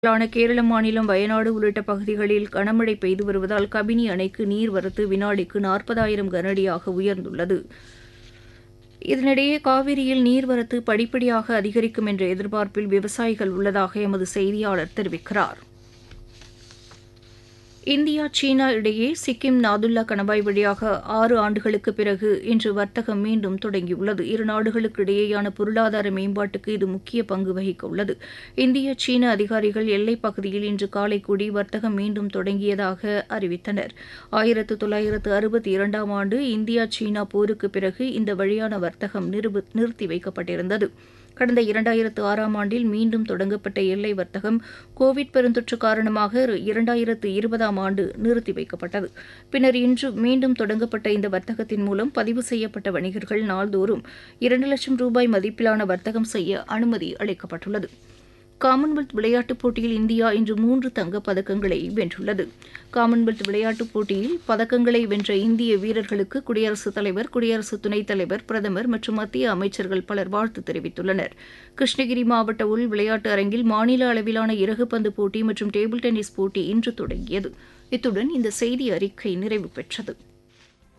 ான கேரள மாநிலம் வயநாடு உள்ளிட்ட பகுதிகளில் கனமழை பெய்து வருவதால் கபினி அணைக்கு நீர்வரத்து வினாடிக்கு நாற்பதாயிரம் கனஅடியாக உயர்ந்துள்ளது இதனிடையே காவிரியில் நீர்வரத்து படிப்படியாக அதிகரிக்கும் என்ற எதிர்பார்ப்பில் விவசாயிகள் உள்ளதாக எமது செய்தியாளர் தெரிவிக்கிறார் இந்தியா சீனா இடையே சிக்கிம் நாதுல்லா கணவாய் வழியாக ஆறு ஆண்டுகளுக்கு பிறகு இன்று வர்த்தகம் மீண்டும் தொடங்கியுள்ளது இரு நாடுகளுக்கு இடையேயான பொருளாதார மேம்பாட்டுக்கு இது முக்கிய பங்கு வகிக்க உள்ளது இந்திய சீன அதிகாரிகள் எல்லைப் பகுதியில் இன்று காலை கூடி வர்த்தகம் மீண்டும் தொடங்கியதாக அறிவித்தனர் ஆயிரத்து தொள்ளாயிரத்து அறுபத்தி இரண்டாம் ஆண்டு இந்தியா சீனா போருக்கு பிறகு இந்த வழியான வர்த்தகம் நிறுவு நிறுத்தி வைக்கப்பட்டிருந்தது கடந்த இரண்டாயிரத்து ஆறாம் ஆண்டில் மீண்டும் தொடங்கப்பட்ட எல்லை வர்த்தகம் கோவிட் பெருந்தொற்று காரணமாக இரண்டாயிரத்து இருபதாம் ஆண்டு நிறுத்தி வைக்கப்பட்டது பின்னர் இன்று மீண்டும் தொடங்கப்பட்ட இந்த வர்த்தகத்தின் மூலம் பதிவு செய்யப்பட்ட வணிகர்கள் நாள்தோறும் இரண்டு லட்சம் ரூபாய் மதிப்பிலான வர்த்தகம் செய்ய அனுமதி அளிக்கப்பட்டுள்ளது காமன்வெல்த் விளையாட்டுப் போட்டியில் இந்தியா இன்று மூன்று தங்கப் பதக்கங்களை வென்றுள்ளது காமன்வெல்த் விளையாட்டுப் போட்டியில் பதக்கங்களை வென்ற இந்திய வீரர்களுக்கு குடியரசுத் தலைவர் குடியரசு துணைத் தலைவர் பிரதமர் மற்றும் மத்திய அமைச்சர்கள் பலர் வாழ்த்து தெரிவித்துள்ளனர் கிருஷ்ணகிரி மாவட்ட உள் விளையாட்டு அரங்கில் மாநில அளவிலான இறகுப்பந்து போட்டி மற்றும் டேபிள் டென்னிஸ் போட்டி இன்று தொடங்கியது இத்துடன் இந்த செய்தி அறிக்கை நிறைவு பெற்றது